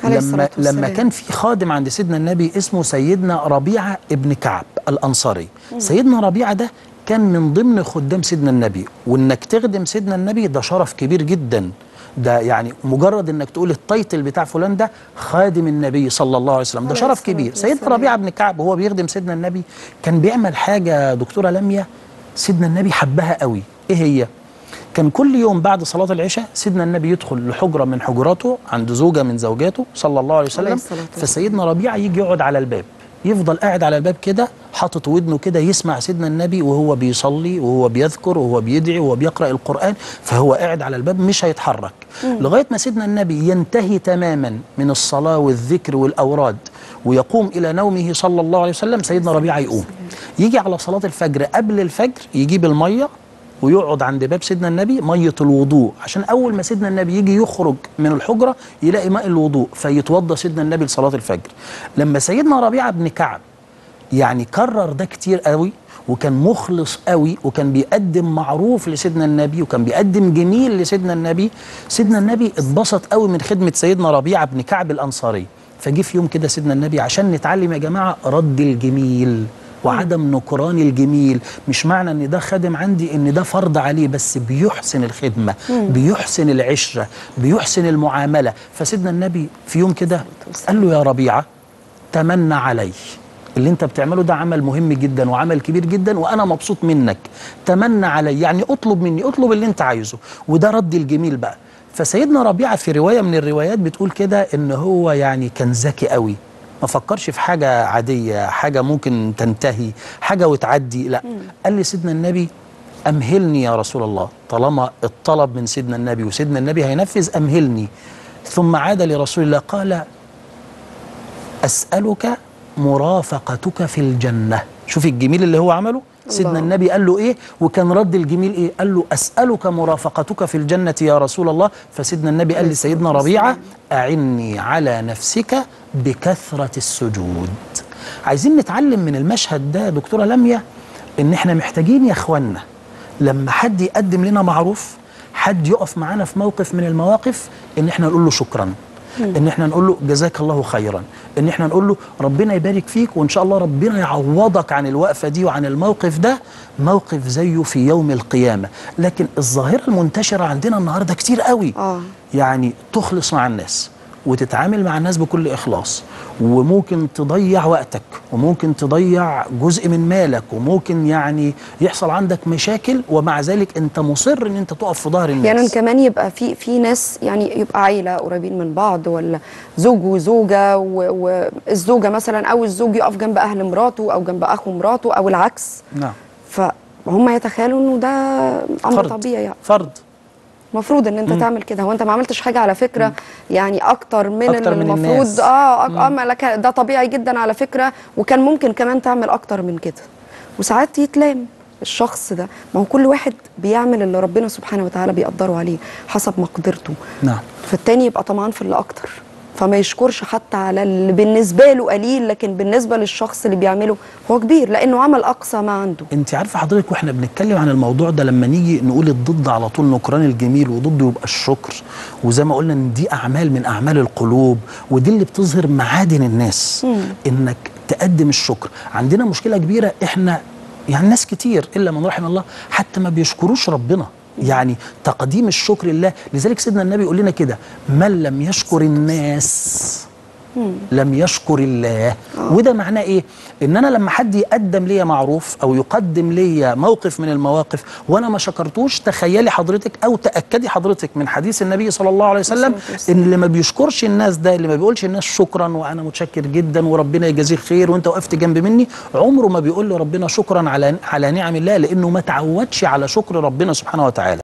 عليه لما الصلاة والسلام. لما كان في خادم عند سيدنا النبي اسمه سيدنا ربيعه ابن كعب الانصاري سيدنا ربيعه ده كان من ضمن خدام سيدنا النبي وانك تخدم سيدنا النبي ده شرف كبير جدا ده يعني مجرد انك تقول التايتل بتاع فلان ده خادم النبي صلى الله عليه وسلم ده عليه شرف الصلاة كبير والسلام. سيدنا ربيعه بن كعب وهو بيخدم سيدنا النبي كان بيعمل حاجه دكتوره لميا سيدنا النبي حبها قوي ايه هي كان كل يوم بعد صلاة العشاء سيدنا النبي يدخل لحجرة من حجراته عند زوجة من زوجاته صلى الله عليه وسلم الصلاة والسلام. فسيدنا ربيعة يجي يقعد على الباب يفضل قاعد على الباب كده حاطط ودنه كده يسمع سيدنا النبي وهو بيصلي وهو بيذكر وهو بيدعي وهو بيقرأ القرآن فهو قاعد على الباب مش هيتحرك لغاية ما سيدنا النبي ينتهي تماما من الصلاة والذكر والأوراد ويقوم إلى نومه صلى الله عليه وسلم سيدنا ربيعة يقوم يجي على صلاة الفجر قبل الفجر يجيب المية ويقعد عند باب سيدنا النبي ميه الوضوء عشان اول ما سيدنا النبي يجي يخرج من الحجره يلاقي ماء الوضوء فيتوضا سيدنا النبي لصلاه الفجر لما سيدنا ربيعه بن كعب يعني كرر ده كتير قوي وكان مخلص قوي وكان بيقدم معروف لسيدنا النبي وكان بيقدم جميل لسيدنا النبي سيدنا النبي اتبسط قوي من خدمه سيدنا ربيعه بن كعب الانصاري فجه في يوم كده سيدنا النبي عشان نتعلم يا جماعه رد الجميل وعدم نكران الجميل مش معنى ان ده خادم عندي ان ده فرض عليه بس بيحسن الخدمه بيحسن العشره بيحسن المعامله فسيدنا النبي في يوم كده قال له يا ربيعه تمنى علي اللي انت بتعمله ده عمل مهم جدا وعمل كبير جدا وانا مبسوط منك تمنى علي يعني اطلب مني اطلب اللي انت عايزه وده رد الجميل بقى فسيدنا ربيعه في روايه من الروايات بتقول كده ان هو يعني كان ذكي قوي ما فكرش في حاجه عاديه حاجه ممكن تنتهي حاجه وتعدي لا قال لي سيدنا النبي امهلني يا رسول الله طالما الطلب من سيدنا النبي وسيدنا النبي هينفذ امهلني ثم عاد لرسول الله قال أسألك مرافقتك في الجنة شوف الجميل اللي هو عمله سيدنا النبي قال له ايه وكان رد الجميل ايه قال له اسالك مرافقتك في الجنه يا رسول الله فسيدنا النبي قال لسيدنا ربيعه اعني على نفسك بكثره السجود عايزين نتعلم من المشهد ده يا دكتوره لميا ان احنا محتاجين يا اخوانا لما حد يقدم لنا معروف حد يقف معانا في موقف من المواقف ان احنا نقول له شكرا ان احنا نقول له جزاك الله خيرا ان احنا نقول له ربنا يبارك فيك وان شاء الله ربنا يعوضك عن الوقفه دي وعن الموقف ده موقف زيه في يوم القيامه لكن الظاهره المنتشره عندنا النهارده كتير قوي آه. يعني تخلص مع الناس وتتعامل مع الناس بكل إخلاص وممكن تضيع وقتك وممكن تضيع جزء من مالك وممكن يعني يحصل عندك مشاكل ومع ذلك انت مصر ان انت تقف في ظهر الناس احيانا كمان يبقى في في ناس يعني يبقى عيله قريبين من بعض ولا زوج وزوجه و- والزوجه مثلا او الزوج يقف جنب اهل مراته او جنب اخو مراته او العكس نعم فهم يتخيلوا انه ده امر فرض طبيعي يعني فرض المفروض ان انت تعمل كده هو انت ما عملتش حاجه على فكره يعني اكتر من أكتر اللي من المفروض الناس. اه أك- اه ما لك ده طبيعي جدا على فكره وكان ممكن كمان تعمل اكتر من كده وساعات يتلام الشخص ده ما هو كل واحد بيعمل اللي ربنا سبحانه وتعالى بيقدره عليه حسب مقدرته نعم فالتاني يبقى طمعان في اللي اكتر فما يشكرش حتى على اللي بالنسبه له قليل لكن بالنسبه للشخص اللي بيعمله هو كبير لانه عمل اقصى ما عنده انت عارفه حضرتك واحنا بنتكلم عن الموضوع ده لما نيجي نقول الضد على طول نكران الجميل وضده يبقى الشكر وزي ما قلنا ان دي اعمال من اعمال القلوب ودي اللي بتظهر معادن الناس انك تقدم الشكر عندنا مشكله كبيره احنا يعني ناس كتير الا من رحم الله حتى ما بيشكروش ربنا يعني تقديم الشكر لله لذلك سيدنا النبي يقول لنا كده من لم يشكر الناس لم يشكر الله وده معناه ايه ان انا لما حد يقدم ليا معروف او يقدم ليا موقف من المواقف وانا ما شكرتوش تخيلي حضرتك او تاكدي حضرتك من حديث النبي صلى الله عليه وسلم الصلاة والسلام. ان اللي ما بيشكرش الناس ده اللي ما بيقولش الناس شكرا وانا متشكر جدا وربنا يجازيك خير وانت وقفت جنب مني عمره ما بيقول لربنا شكرا على على نعم الله لانه ما تعودش على شكر ربنا سبحانه وتعالى